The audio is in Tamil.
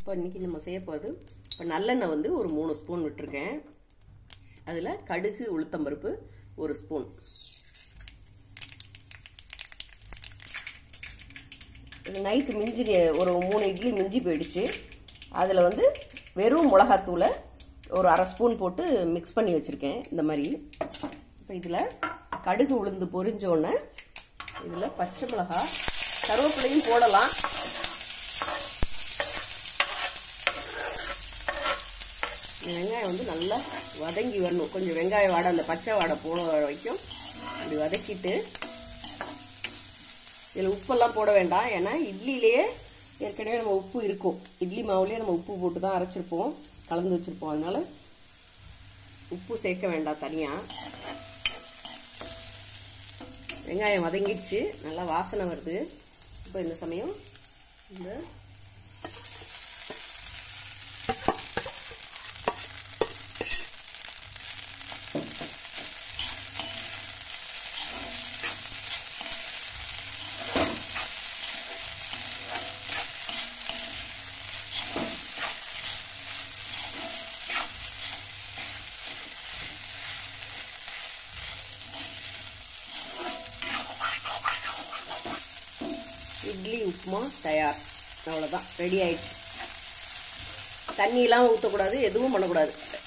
இப்போ இன்றைக்கி நம்ம செய்ய போகிறது இப்போ நல்லெண்ணெய் வந்து ஒரு மூணு ஸ்பூன் விட்டுருக்கேன் அதில் கடுகு உளுத்தம்பருப்பு ஒரு ஸ்பூன் இது நைட்டு மிஞ்சி ஒரு மூணு இட்லி மிஞ்சி போயிடுச்சு அதில் வந்து வெறும் மிளகாத்தூளை ஒரு அரை ஸ்பூன் போட்டு மிக்ஸ் பண்ணி வச்சுருக்கேன் இந்த மாதிரி இப்போ இதில் கடுகு உளுந்து பொரிஞ்சோடனே இதில் பச்சை மிளகா கருவேப்பிலையும் போடலாம் வெங்காயம் வந்து நல்லா வதங்கி வரணும் கொஞ்சம் வெங்காய வாடை அந்த பச்சை வாடை போன வரைக்கும் அப்படி வதக்கிட்டு இதில் உப்பெல்லாம் போட வேண்டாம் ஏன்னா இட்லியிலேயே ஏற்கனவே நம்ம உப்பு இருக்கும் இட்லி மாவுலேயே நம்ம உப்பு போட்டு தான் அரைச்சிருப்போம் கலந்து வச்சுருப்போம் அதனால உப்பு சேர்க்க வேண்டாம் தனியாக வெங்காயம் வதங்கிடுச்சு நல்லா வாசனை வருது இப்போ இந்த சமயம் இந்த இட்லி உப்புமா தயார் அவ்வளோதான் ரெடி ஆயிடுச்சு தண்ணியெல்லாம் ஊற்றக்கூடாது எதுவும் பண்ணக்கூடாது